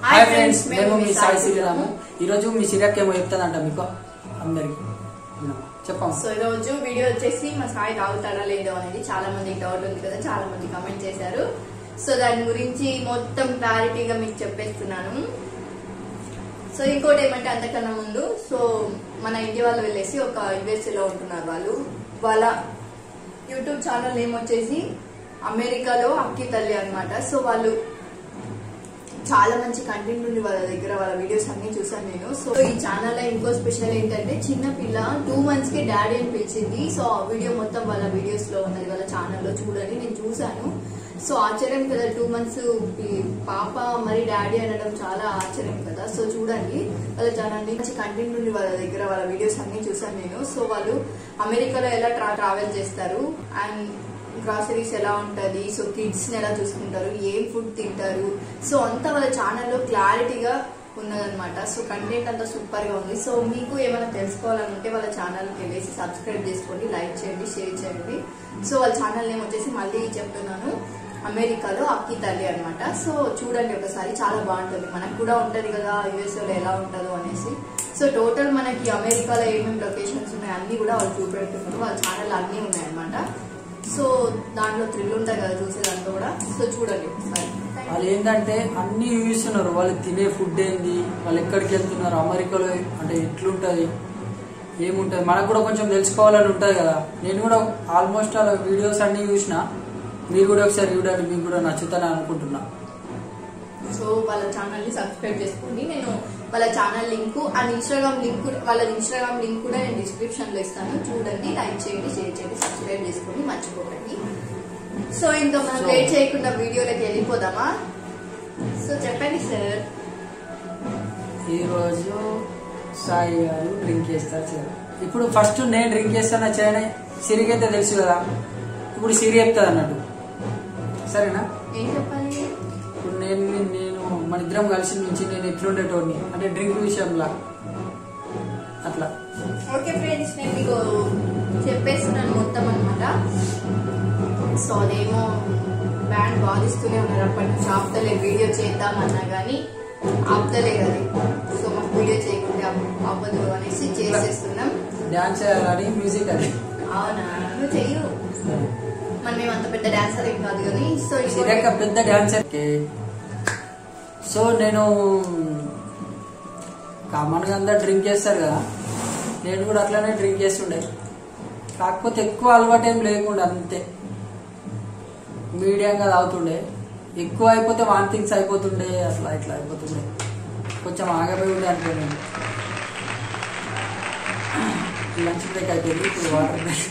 Hi friends మేము మీ సాయి శ్రీరాము ఈరోజు మీ సిరియక్ ఏమో చెప్తాదంట మీకు అందరికి చెప్పాము సో ఈ రోజు వీడియో వచ్చేసి మా సాయి తాగుతాడా లేదో అనేది చాలా మందికి డౌట్ ఉంది కదా చాలా మంది కమెంట్ చేశారు సో దాని గురించి మొత్తం క్లారిటీగా మీకు చెప్పేస్తున్నాను సో ఇంకోటి ఏమంటే అంతకన్నా ముందు సో మన ఇంటి వాళ్ళు వెళ్ళేసి ఒక యుఎస్ఏ లో ఉంటున్నారు వాళ్ళు వాళ్ళ యూట్యూబ్ ఛానల్ ఏమొచ్చేసి అమెరికాలో అక్కి తల్లి అన్నమాట సో వాళ్ళు చాలా మంచి కంటెంట్ ఉంది వాళ్ళ దగ్గర వాళ్ళ వీడియోస్ అన్ని చూసాను నేను సో ఈ ఛానల్ లో ఇంకో స్పెషల్ ఏంటంటే చిన్న పిల్ల టూ మంత్స్ కి డాడీ అని పిలిచింది సో ఆ వీడియో మొత్తం వాళ్ళ వీడియోస్ లో ఉన్నది వాళ్ళ ఛానల్ లో చూడండి నేను చూసాను సో ఆశ్చర్యం కదా టూ మంత్స్ పాప మరి డాడీ అనడం చాలా ఆశ్చర్యం కదా సో చూడండి వాళ్ళ ఛానల్ మంచి కంటెంట్ ఉంది వాళ్ళ దగ్గర వాళ్ళ వీడియోస్ అన్ని చూసాను నేను సో వాళ్ళు అమెరికాలో ఎలా ట్రా ట్రావెల్ చేస్తారు అండ్ గ్రాసరీస్ ఎలా ఉంటది సో కిడ్స్ ని ఎలా చూసుకుంటారు ఏం ఫుడ్ తింటారు సో అంతా వాళ్ళ ఛానల్లో క్లారిటీగా ఉన్నదన్నమాట సో కంటెంట్ అంతా సూపర్ గా ఉంది సో మీకు ఏమైనా తెలుసుకోవాలనుకుంటే వాళ్ళ ఛానల్కి వెళ్ళేసి సబ్స్క్రైబ్ చేసుకోండి లైక్ చేయండి షేర్ చేయండి సో వాళ్ళ ఛానల్ నేమ్ వచ్చేసి మళ్ళీ చెప్తున్నాను అమెరికాలో అక్కి తల్లి అన్నమాట సో చూడండి ఒకసారి చాలా బాగుంటుంది మనకు కూడా ఉంటది కదా యుఎస్ఏ లో ఎలా ఉంటుందో అనేసి సో టోటల్ మనకి అమెరికాలో ఏమేమి లొకేషన్స్ ఉన్నాయి అన్ని కూడా వాళ్ళు చూపెడుతున్నారు వాళ్ళ ఛానల్ అన్ని ఉన్నాయి అన్నమాట సో దాంట్లో థ్రిల్ ఉంటాయి కదా చూసే దాంట్లో కూడా సో చూడండి ఒకసారి వాళ్ళు ఏంటంటే అన్ని చూపిస్తున్నారు వాళ్ళు తినే ఫుడ్ ఏంది వాళ్ళు ఎక్కడికి వెళ్తున్నారు అమెరికాలో అంటే ఎట్లుంటది ఏముంటది మనకు కూడా కొంచెం తెలుసుకోవాలని ఉంటది కదా నేను కూడా ఆల్మోస్ట్ అలా వీడియోస్ అన్ని చూసిన మీరు కూడా ఒకసారి చూడండి మీకు కూడా నచ్చుతానని అనుకుంటున్నా సో వాళ్ళ ఛానల్ ని సబ్స్క్రైబ్ చేసుకోండి నేను వాళ్ళ channel link and Instagram link కూడా వాళ్ళ ఇన్స్టాగ్రామ్ లింక్ కూడా నేను డిస్క్రిప్షన్ లో ఇస్తాను చూడండి లైక్ చేయండి షేర్ చేయండి సబ్స్క్రైబ్ చేసుకోండి మర్చిపోకండి సో ఇంకా మనం So- లేట్ చేయకుండా వీడియోలోకి వెళ్ళిపోదామా సో చెప్పండి సార్ ఈరోజు సాయి గారు డ్రింక్ చేస్తారు చేయరు ఇప్పుడు ఫస్ట్ నేను డ్రింక్ చేస్తానా చేయనే సిరికి అయితే తెలుసు కదా ఇప్పుడు సిరి చెప్తుంది అన్నట్టు సరేనా ఏం చెప్పాలి ఇప్పుడు నేను నేను మన ఇద్దరం కలిసి నుంచి నేను ఎట్లుండేటోడిని అంటే డ్రింక్ విషయంలో అట్లా ఓకే ఫ్రెండ్స్ నేను మీకు చెప్పేస్తున్నాను మొత్తం అనమాట సో అదేమో బ్యాండ్ వాదిస్తూనే ఉన్నారు అప్పటి నుంచి ఆపుతలే వీడియో చేద్దామన్నా కానీ ఆపుతలే అది సో మాకు వీడియో చేయకుంటే అవ్- అవ్వదు అనేసి చేసేస్తున్నాం డాన్స్ చేయాలని మ్యూజిక్ అది అవునా నువ్వు చెయ్యు మరి మేము అంత పెద్ద డాన్సర్ ఏం కాదు కానీ సో సిరక్క పెద్ద డాన్సర్ సో నేను కామన్గా అందరు డ్రింక్ చేస్తారు కదా నేను కూడా అట్లానే డ్రింక్ చేస్తుండే కాకపోతే ఎక్కువ అలవాటు ఏం లేకుండా అంతే మీడియంగా తాగుతుండే ఎక్కువ అయిపోతే వాంతింగ్స్ అయిపోతుండే అట్లా ఇట్లా అయిపోతుండే కొంచెం ఆగపోయి ఉండే అనుకోండి లంచ్ బ్రేక్ అయిపోయింది ఇప్పుడు వాటర్ బ్రేక్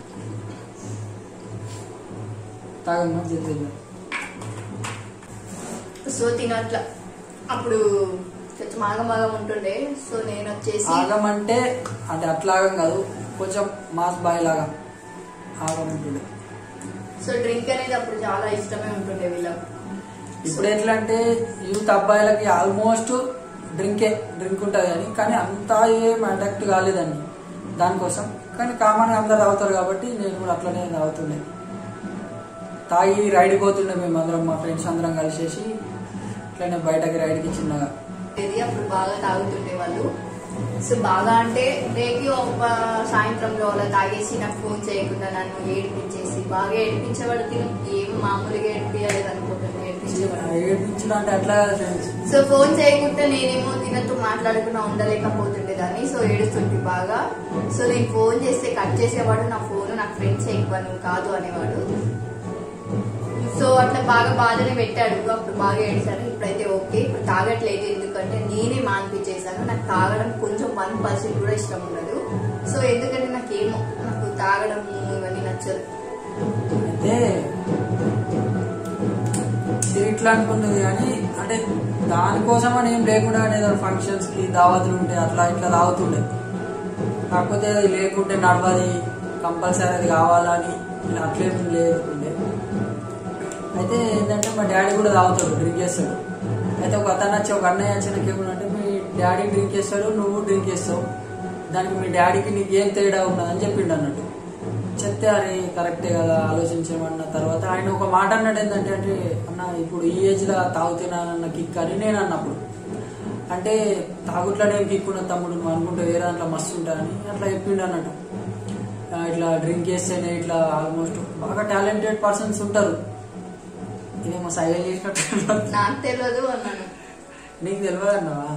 తాగమ్మా చేద్దాం సో తినట్లా అప్పుడు కొంచెం ఆగమాగం ఉంటుండే సో నేను వచ్చేసి ఆగం అంటే అంటే అట్లాగం కాదు కొంచెం మాస్ బాయ్ లాగా ఆగం ఉంటుంది సో డ్రింక్ అనేది అప్పుడు చాలా ఇష్టమే ఉంటుండే వీళ్ళకి ఇప్పుడు ఎట్లా అంటే యూత్ అబ్బాయిలకి ఆల్మోస్ట్ డ్రింకే డ్రింక్ ఉంటుంది కానీ కానీ అంతా ఏం అటాక్ట్ కాలేదండి దానికోసం కానీ కామన్ గా అందరు తాగుతారు కాబట్టి నేను కూడా అట్లనే తాగుతుండే తాగి రైడ్కి పోతుండే మేము అందరం మా ఫ్రెండ్స్ అందరం కలిసేసి ఇట్లనే బయటకి రైడ్కి చిన్నగా ఇది అప్పుడు బాగా తాగుతుండే వాళ్ళు సో బాగా అంటే డైలీ ఒక సాయంత్రంలో అలా తాగేసి నాకు ఫోన్ చేయకుండా నన్ను ఏడిపించేసి బాగా ఏడిపించేవాడు తిను ఏం మామూలుగా ఏడిపించలేదు అనుకుంటుంది ఏడిపించేవాడు ఏడ్పించడం అంటే అట్లా కాదు ఫ్రెండ్స్ సో ఫోన్ చేయకుంటే నేనేమో తినతో మాట్లాడకుండా ఉండలేకపోతుండేదాన్ని సో ఏడుస్తుంటే బాగా సో నేను ఫోన్ చేస్తే కట్ చేసేవాడు నా ఫోన్ నాకు ఫ్రెండ్స్ ఎక్కువ నువ్వు కాదు అనేవాడు సో అట్లా బాగా బాధనే పెట్టాడు అప్పుడు బాగా ఏడిశాను ఇప్పుడైతే ఓకే ఇప్పుడు తాగట్లేదు ఎందుకంటే నేనే మాన్పించేశాను నాకు తాగడం కొంచెం వన్ పర్సెంట్ కూడా ఇష్టం ఉండదు సో ఎందుకంటే నాకేమో నాకు తాగడం ఇవన్నీ నచ్చదు అయితే ఇది ఇట్లా అనుకుంటుంది కానీ అంటే దానికోసం అని ఏం లేకుండా ఏదో ఫంక్షన్స్ కి దావతులు ఉంటే అట్లా ఇట్లా తాగుతుండే కాకపోతే అది లేకుంటే నడవది కంపల్సరీ అది కావాలని ఇలా అట్లేం లేకుండే అయితే ఏంటంటే మా డాడీ కూడా తాగుతాడు డ్రింక్ చేస్తాడు అయితే ఒక అతను వచ్చి ఒక అన్నయ్య వచ్చినాక ఏమన్నంటే మీ డాడీ డ్రింక్ చేస్తాడు నువ్వు డ్రింక్ చేస్తావు దానికి మీ డాడీకి నీకు ఏం తేడా ఉన్నదని చెప్పిండు అన్నట్టు చెప్తే అరే కరెక్టే కదా ఆలోచించమన్న తర్వాత ఆయన ఒక మాట అన్నాడు ఏంటంటే అంటే అన్న ఇప్పుడు ఈ ఏజ్ లో తాగుతున్నానన్న కిక్ అని నేను అన్నప్పుడు అంటే తాగుట్లోనే ఏం కిక్ ఉన్న తమ్ముడు నువ్వు అనుకుంటే వేరే దాంట్లో మస్తు ఉంటానని అట్లా చెప్పిండు అన్నట్టు ఆ, ఇట్లా డ్రింక్ చేస్తేనే ఇట్లా ఆల్మోస్ట్ బాగా టాలెంటెడ్ పర్సన్స్ ఉంటారు ఇదేమో సైలెంట్ చేసినట్టు నాకు తెలియదు అన్నాను నీకు తెలియదు అన్నవా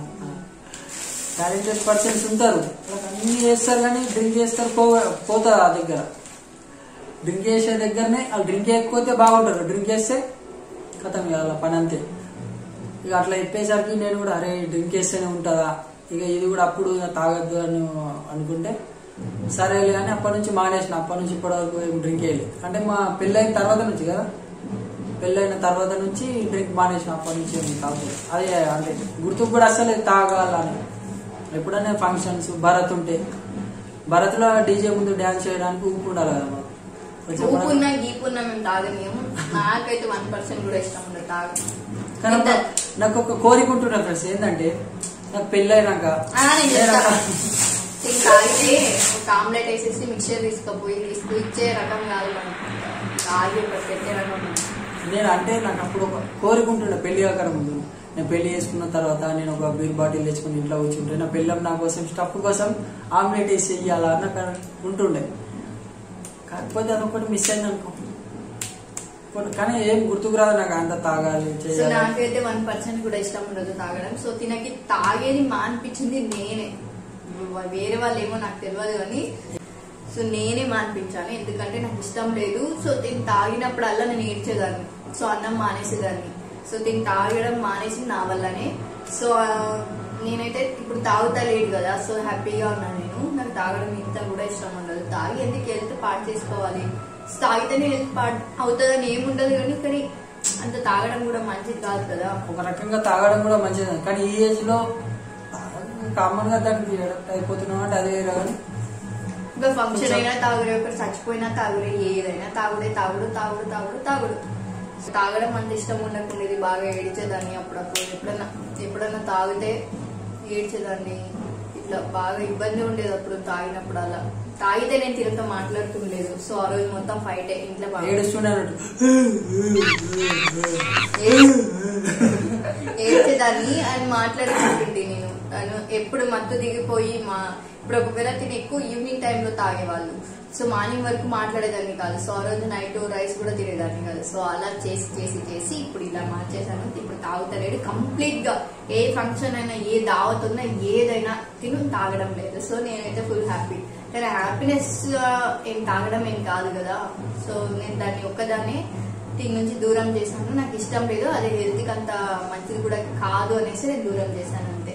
టాలెంటెడ్ పర్సన్స్ ఉంటారు వాళ్ళకి అన్ని చేస్తారు కానీ డ్రింక్ చేస్తారు పో పోతారు ఆ దగ్గర డ్రింక్ చేసే దగ్గరనే వాళ్ళు డ్రింక్ చేయకపోతే బాగుంటారు డ్రింక్ చేస్తే కథం ఇక వాళ్ళ పని అంతే ఇక అట్లా చెప్పేసరికి నేను కూడా అరే డ్రింక్ చేస్తేనే ఉంటుందా ఇక ఇది కూడా అప్పుడు ఇక తాగొద్దు అని అనుకుంటే సరేలే అని అప్పటి నుంచి మానేసిన అప్పటి నుంచి ఇప్పటి వరకు ఏం డ్రింక్ వేయలేదు అంటే మా పెళ్ళైన తర్వాత నుంచి కదా పెళ్ళైన తర్వాత నుంచి డ్రింక్ మానేసిన అప్పటి నుంచి ఏం తాగలేదు అదే అంటే గుర్తుకు కూడా అసలు తాగాలని ఎప్పుడైనా ఫంక్షన్స్ భరత్ ఉంటే భరత్లో డీజే ముందు డ్యాన్స్ చేయడానికి ఊపు ఉండాలి కదా మాకు కొంచెం కూడా- ఊపున్నా గీపున్నా మేము తాగలేము నాకైతే వన్ పర్సెంట్ కూడా ఇష్టం ఉండదు తాగడం కానీ ఎంత- ఒక- నాకు ఒక కోరిక ఉంటుండే ఫ్రెండ్స్ ఏంటంటే నాకు పెళ్ళైనాక ఆ, నేను చెప్తా. ఇది తాగితే ఒక ఆమ్లెట్ వేసేసి మిక్చర్ తీసుకుపోయి తీసుకు ఇచ్చే రకం కాదు మనం తాగి ఒకటి పెట్టే రకం మనం. నేను అంటే నాకు అప్పుడు ఒక కోరిక ఉంటుండే పెళ్లి కాకర ముందు నేను పెళ్లి చేసుకున్న తర్వాత నేను ఒక బీర్ బాటిల్ తెచ్చుకుని ఇంట్లో కూర్చుంటే నా పిల్లం నా కోసం స్టఫ్ కోసం ఆమ్లెట్ వేసి ఇయ్యాలా నాకు ఉంటుండే కాకపోతే అదొకటి మిస్ అయింది అనుకో కొన్ని- కానీ ఏం గుర్తుకు రాదు నాకు అంత తాగాలి సో చేయాలి నాకైతే వన్ పర్సెంట్ కూడా ఇష్టం ఉండదు తాగడం సో తినకి తాగేది మానిపించింది నేనే వేరే వాళ్ళు ఏమో నాకు తెలియదు కానీ సో నేనే మానిపించాను ఎందుకంటే నాకు ఇష్టం లేదు సో దీన్ని తాగినప్పుడల్లా నేను ఏడ్చేదాన్ని సో అన్నం మానేసేదాన్ని సో దీన్ని తాగడం మానేసి నా వల్లనే సో ఆ, నేనైతే ఇప్పుడు తాగుతా లేదు కదా సో హ్యాపీగా ఉన్నాను నేను నాకు తాగడం ఇంత కూడా ఇష్టం ఉండదు తాగి ఎందుకు హెల్త్ పాడు చేసుకోవాలి సో తాగితేనే హెల్త్ పాడు అవుతుందని ఏముండదు కానీ కానీ అంత తాగడం కూడా మంచిది కాదు కదా ఒక రకంగా తాగడం కూడా మంచిది కానీ ఈ ఏజ్ లో కామన్ గా దానికి అడాప్ట్ అయిపోతున్నాం అంటే అది వేరే కానీ ఇంకా ఫంక్షన్ అయినా తాగుడే ఒకరు చచ్చిపోయినా తాగుడే ఏదైనా తాగుడే తాగుడు తాగుడు తాగుడు తాగుడు సో తాగడం అంత ఇష్టం ఉండకుండేది బాగా ఏడ్చేదాన్ని అప్పుడప్పుడు ఎప్పుడన్నా ఎప్పుడన్నా తాగితే ఏడ్చేదాన్ని ఇట్లా బాగా ఇబ్బంది ఉండేది అప్పుడు తాగినప్పుడు అలా తాగితే నేను తిరుగుతూ మాట్లాడుతుండలేదు సో ఆ రోజు మొత్తం ఫైట్ ఇంట్లో బాగా ఏడుస్తుండే అన్నట్టు ఏడ్చేదాన్ని అని మాట్లాడుకుంటుంటే నేను తను ఎప్పుడు మత్తు దిగిపోయి మా ఇప్పుడు ఒకవేళ తిని ఎక్కువ ఈవినింగ్ టైంలో తాగేవాళ్ళు సో మార్నింగ్ వరకు మాట్లాడేదాన్ని కాదు సో ఆ రోజు నైట్ రైస్ కూడా తినేదాన్ని కాదు సో అలా చేసి చేసి చేసి ఇప్పుడు ఇలా మార్చేసాను ఇప్పుడు తాగుతలేడు కంప్లీట్ గా ఏ ఫంక్షన్ అయినా ఏ దావత్ ఉన్నా ఏదైనా తిను తాగడం లేదు సో నేనైతే ఫుల్ హ్యాపీ కానీ హ్యాపీనెస్ ఏం తాగడం ఏం కాదు కదా సో నేను దాన్ని ఒక్కదాన్ని దీని నుంచి దూరం చేశాను నాకు ఇష్టం లేదు అది హెల్త్ కి అంత మంచిది కూడా కాదు అనేసి నేను దూరం చేశాను అంతే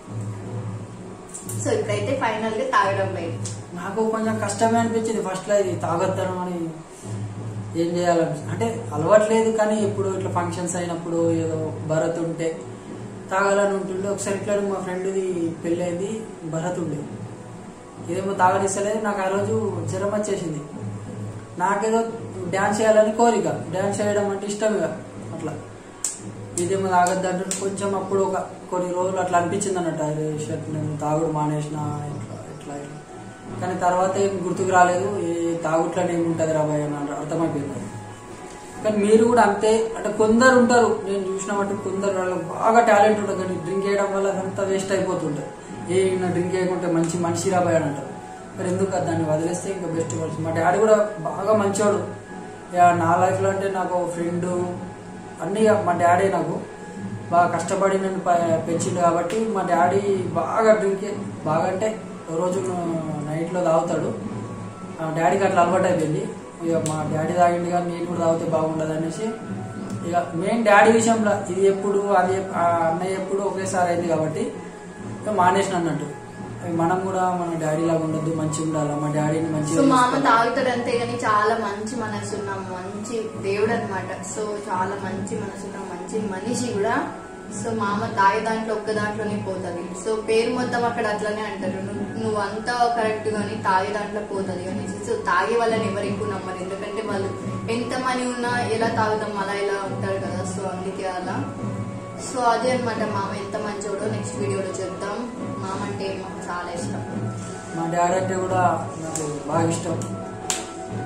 సో ఇప్పుడైతే ఫైనల్ గా తాగడం లేదు నాకు కొంచెం కష్టమే అనిపించింది ఫస్ట్ లో ఇది తాగొద్దడం అని ఏం చేయాలని అంటే అలవాట్లేదు కానీ ఎప్పుడు ఇట్లా ఫంక్షన్స్ అయినప్పుడు ఏదో భరత్ ఉంటే తాగాలని ఉంటుండే ఒకసారి ఇట్లా మా ఫ్రెండ్ది పెళ్ళి అయింది భరత్ ఉండే ఇదేమో తాగనిస్తలేదు నాకు ఆ రోజు జ్వరం వచ్చేసింది నాకేదో డ్యాన్స్ చేయాలని కోరిక డ్యాన్స్ చేయడం అంటే ఇష్టం ఇక అట్లా ఇదేమో తాగద్దు అంటే కొంచెం అప్పుడు ఒక కొన్ని రోజులు అట్లా అనిపించింది అన్నట్టు అరే షర్ట్ నేను తాగుడు మానేసిన ఇట్లా ఇట్లా ఇట్లా కానీ తర్వాత ఏం గుర్తుకు రాలేదు ఏ తాగుట్లోనే ఏముంటుంది రాబాయ్ అని అంటే అర్థమైపోయింది నాకు. కానీ మీరు కూడా అంతే అంటే కొందరు ఉంటారు నేను చూసిన మటు కొందరు వాళ్ళకి బాగా టాలెంట్ ఉంటుంది కానీ డ్రింక్ చేయడం వల్ల అదంతా వేస్ట్ అయిపోతుంటుంది ఏ డ్రింక్ చేయకుంటే మంచి మనిషి రాబాయ్ అని అంటారు మరి ఎందుకు అది దాన్ని వదిలేస్తే ఇంకా బెస్ట్ పర్సన్ మా డాడీ కూడా బాగా మంచోడు ఇక నా లైఫ్లో అంటే నాకు ఫ్రెండ్ అన్నీ ఇక మా డాడీ నాకు బాగా కష్టపడి నన్ను ప- పెంచిండు కాబట్టి మా డాడీ బాగా డ్రింక్ బాగా అంటే ఓ రోజు నైట్లో తాగుతాడు ఆ డాడీకి అట్లా అలవాటు అయిపోయింది ఇక మా డాడీ తాగింది కానీ నేను కూడా తాగితే బాగుండదు అనేసి ఇక మెయిన్ డాడీ విషయంలో ఇది ఎప్పుడు అది ఎప్- ఆ అన్నయ్య ఎప్పుడు ఒకేసారి అయింది కాబట్టి ఇక మానేసిన అన్నట్టు ఇక మనం కూడా మన డాడీ లాగా ఉండొద్దు మంచిగా ఉండాలి మా డాడీని సో మంచిగా మా అమ్మ చూసుకోవాలి. తాగుతాడు అంతే కానీ చాలా మంచి మనసు ఉన్న మంచి దేవుడు అనమాట సో చాలా మంచి మనసు ఉన్న మంచి మనిషి కూడా సో మా అమ్మ తాగే దాంట్లో ఒక్క దాంట్లోనే పోతుంది సో పేరు మొత్తం అక్కడ అట్లనే అంటారు నువ్వు నువ్వంతా కరెక్ట్ గాని తాగే దాంట్లో పోతుంది అనేసి సో తాగే వాళ్ళని ఎవరు ఎక్కువ నమ్మరు ఎందుకంటే వాళ్ళు ఎంత మనీ ఉన్నా ఎలా తాగుతాం అలా ఇలా ఉంటారు కదా సో అందుకే అలా సో అదే అనమాట మామ ఎంత మంచోడో నెక్స్ట్ వీడియోలో చెప్తాం మామ అంటే మాకు చాలా ఇష్టం మా డాడీ అంటే కూడా నాకు బాగా ఇష్టం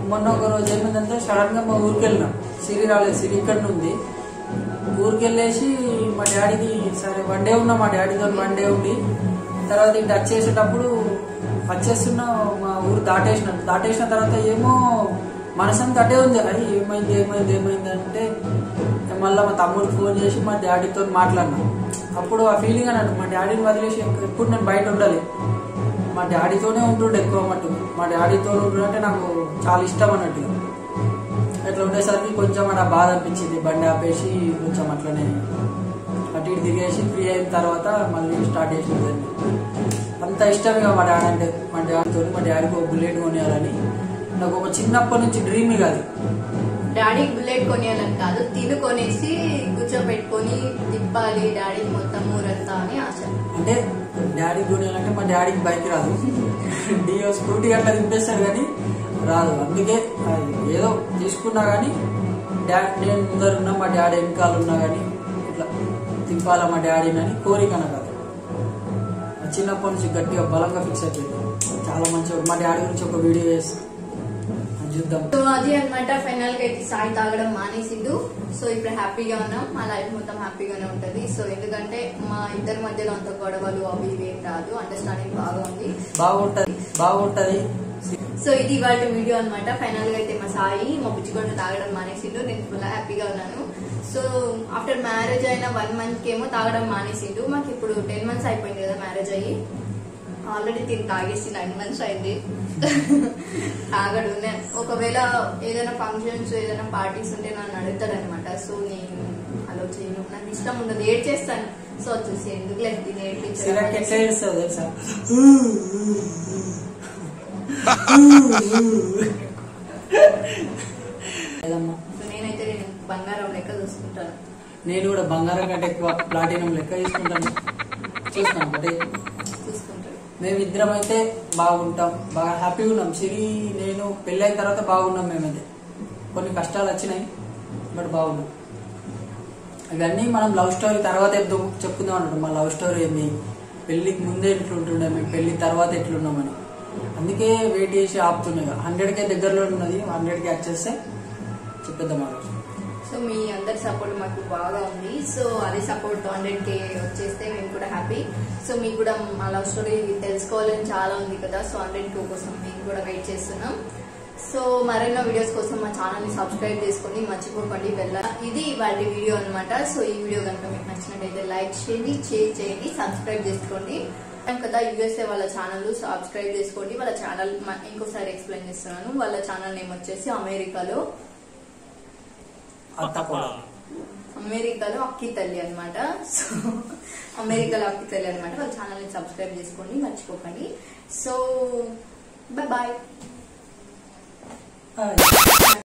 మొన్న ఒక రోజు ఏమైందంటే సడన్ గా మా ఊరికి వెళ్ళినాం సిరి రాలేదు సిరి ఇక్కడ ఉంది ఊరికి వెళ్ళేసి మా డాడీకి సరే వన్ డే ఉన్నా మా డాడీతో వన్ డే ఉండి తర్వాత ఇంటి వచ్చేసేటప్పుడు వచ్చేస్తున్నా మా ఊరు దాటేసిన దాటేసిన తర్వాత ఏమో మనసంతా అటే ఉంది అది ఏమైంది ఏమైంది ఏమైంది అంటే మళ్ళీ మా తమ్ముడికి ఫోన్ చేసి మా డాడీతో మాట్లాడినా అప్పుడు ఆ ఫీలింగ్ అన్నట్టు మా డాడీని వదిలేసి ఎప్పుడు నేను బయట ఉండాలి మా డాడీతోనే ఉంటుండే ఎక్కువ మట్టు మా డాడీతో ఉంటుండే నాకు చాలా ఇష్టం అన్నట్టు అట్లా ఉండేసరికి కొంచెం అలా బాధ అనిపించింది బండి ఆపేసి కొంచెం అట్లనే అటు ఇటు తిరిగేసి ఫ్రీ అయిన తర్వాత మళ్ళీ స్టార్ట్ చేసింది అంత ఇష్టం ఇక మా డాడీ అంటే మా డాడీతో మా డాడీకి ఒక బుల్లెట్ కొనియాలని నాకు ఒక చిన్నప్పటి నుంచి డ్రీమ్ ఇక అది డాడీకి బుల్లెట్ కొనియాలని కాదు తిను కొనేసి కూర్చోబెట్టుకొని తిప్పాలి డాడీ మొత్తం ఊరంతా అని ఆశ అంటే డాడీ కొనియాలంటే మా డాడీకి బైక్ రాదు డియో స్కూటీ అట్లా తిప్పేస్తాడు కానీ రాదు అందుకే అది ఏదో తీసుకున్నా కానీ డాడీ నేను ముందర ఉన్నా మా డాడీ వెనకాల ఉన్నా కానీ ఇట్లా తిప్పాలా మా డాడీని అని కోరిక నాకు అది చిన్నప్పటి నుంచి గట్టిగా బలంగా ఫిక్స్ అయిపోయింది చాలా మంచిగా మా డాడీ గురించి ఒక వీడియో వేసి అది చూద్దాం సో అది అనమాట ఫైనల్ గా అయితే సాయి తాగడం మానేసిండు సో ఇప్పుడు హ్యాపీగా ఉన్నాం మా లైఫ్ మొత్తం హ్యాపీగానే ఉంటది సో ఎందుకంటే మా ఇద్దరి మధ్యలో అంత గొడవలు అవి ఇవి ఏం రాదు అండర్స్టాండింగ్ బాగా ఉంది బాగుంటది బాగుంటది సో ఇది ఇవాళ వీడియో అన్నమాట ఫైనల్ గా అయితే మా సాయి మా బుజ్జిగొండ తాగడం మానేసిండు నేను ఫుల్ హ్యాపీగా ఉన్నాను సో ఆఫ్టర్ మ్యారేజ్ అయిన వన్ మంత్ కి ఏమో తాగడం మానేసిండు మాకు ఇప్పుడు టెన్ మంత్స్ అయిపోయింది కదా మ్యారేజ్ అయ్యి ఆల్రెడీ తిని తాగేసి నైన్ మంత్స్ అయింది తాగడు నేను ఒకవేళ ఏదైనా ఫంక్షన్స్ ఏదైనా పార్టీస్ ఉంటే నన్ను అడుగుతాడు అనమాట సో నేను అలో చేయను నాకు ఇష్టం ఉండదు ఏడ్ చేస్తాను సో వచ్చేసి ఎందుకు లేదు తిని సిరక్ ఎట్లా ఏడ్పించడం ఏడుస్తుంది తెలుసా లేదమ్మా సో నేనైతే నేను బంగారం లెక్క చూసుకుంటాను నేను కూడా బంగారం కంటే ఎక్కువ ప్లాటినం లెక్క తీసుకుంటాను చూస్తాను అంటే చూసుకుంటాను మేమిద్దరం అయితే బాగుంటాం బాగా హ్యాపీగా ఉన్నాం సిరి నేను పెళ్ళైన తర్వాత బాగున్నాం మేమైతే కొన్ని కష్టాలు వచ్చినాయి బట్ బాగున్నాం ఇవన్నీ మనం లవ్ స్టోరీ తర్వాత చెప్తాం చెప్పుకుందాం అన్నట్టు మా లవ్ స్టోరీ ఏంది పెళ్లికి ముందే ఎట్లుంటుండే మేము పెళ్లి తర్వాత ఎట్లున్నామని అందుకే వెయిట్ చేసి ఆపుతున్నాయి హండ్రెడ్కే దగ్గరలో ఉన్నది హండ్రెడ్కి వచ్చేస్తే చెప్పేద్దాం ఆ రోజు సో మీ అందరి సపోర్ట్ మాకు బాగా ఉంది సో అదే సపోర్ట్ హండ్రెడ్ కే వచ్చేస్తే మేము కూడా హ్యాపీ సో మీకు కూడా మా లవ్ స్టోరీ తెలుసుకోవాలని చాలా ఉంది కదా సో హండ్రెడ్ టూ కోసం మేము కూడా వెయిట్ చేస్తున్నాం సో మరెన్నో వీడియోస్ కోసం మా ఛానల్ ని సబ్స్క్రైబ్ చేసుకొని మర్చిపోకండి వెళ్ళ ఇది వాటి వీడియో అన్నమాట సో ఈ వీడియో కనుక మీకు నచ్చినట్టయితే లైక్ చేయండి షేర్ చేయండి సబ్స్క్రైబ్ చేసుకోండి చెప్పాం కదా యుఎస్ఏ వాళ్ళ ఛానల్ సబ్స్క్రైబ్ చేసుకోండి వాళ్ళ ఛానల్ ఇంకోసారి ఎక్స్ప్లెయిన్ చేస్తున్నాను వాళ్ళ ఛానల్ నేమ్ వచ్చేసి అమెరికాలో అత్త కూడా అమెరికాలో అక్కి తల్లి అనమాట సో అమెరికాలో అక్కి తల్లి అనమాట వాళ్ళ ఛానల్ ని సబ్స్క్రైబ్ చేసుకోండి మర్చిపోకండి సో బాయ్ బాయ్